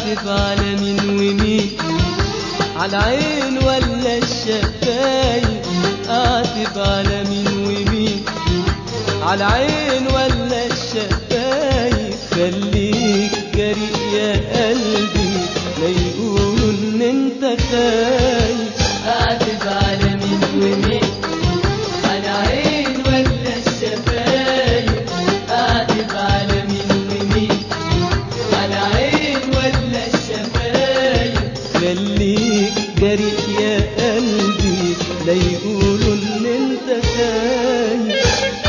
عاتب على مين ومين على عين ولا الشفايف عاتب على مين ومين على عين ولا الشفايف خليك جريء يا قلبي لا يقولوا ان انت خايف عاتب على مين ومين على عين ولا الشفايف عاتب على مين ومين على عين ولا الشفايف خليك جريء يا قلبي لا يقولوا ان انت خايف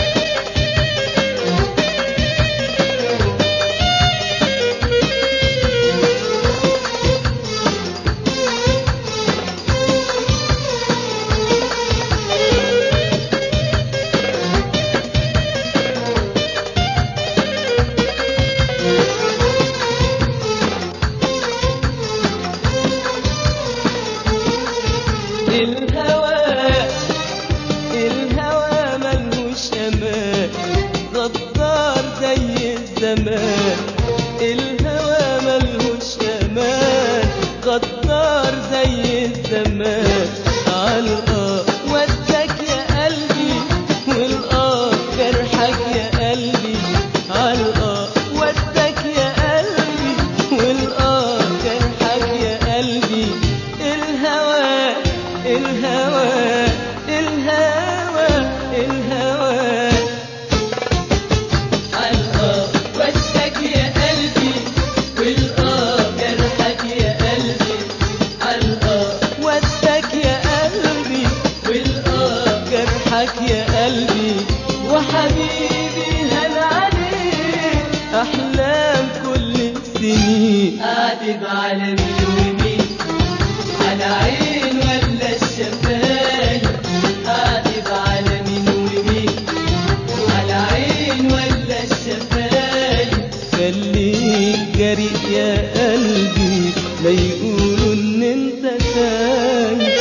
الهوى الهوى ملهوش امان غدار زي الزمان الهوى ملهوش امان غدار زي الزمان عالقى ودك يا قلبي والقى جرحك يا قلبي عالقى ودك يا قلبي والقى جرحك يا قلبي الهوى الهوى الهوى الهوى علقى وجهك يا قلبي والقى جرحك يا قلبي علقى وجهك يا قلبي والقى جرحك يا قلبي وحبيبي هل عليك احلام كل السنين قاعد على مين ومين على عين ولا الشفايف قاعد على مين ومين على عين ولا الشفايف خليك جريء يا قلبي لا يقولوا ان انت خايف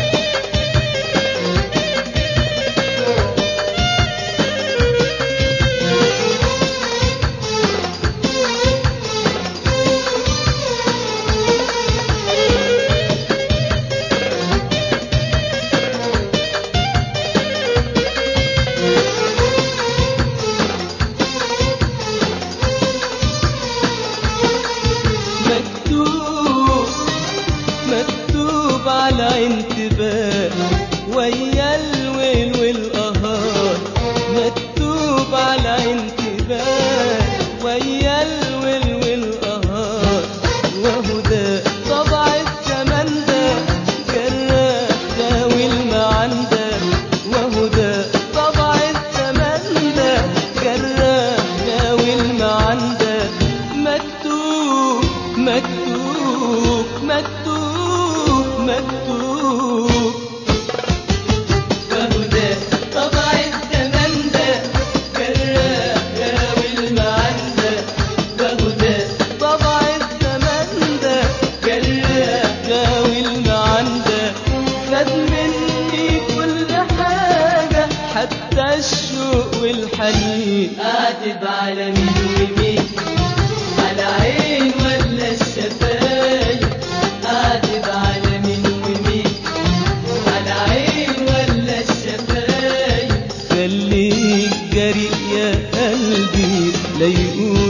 مكتوب مكتوب على انتباه ويا الويل والقهار مكتوب على انتباه ويا الويل والقهار وهو ده طبع الزمن ده جراح داوي المعن ده وهو ده طبع الزمن ده جراح داوي المعن ده مكتوب مكتوب مكتوب مكتوب وهو ده طبع الزمن ده جراح داوي المعن ده وهو ده طبع الزمن ده جراح داوي المعن ده خد مني كل حاجة حتى الشوق والحنين قاعد على مين ومين على عين ولا الشفايف قاعد على مين ومين على عين ولا الشفايف خليك جريء يا قلبي لا يقول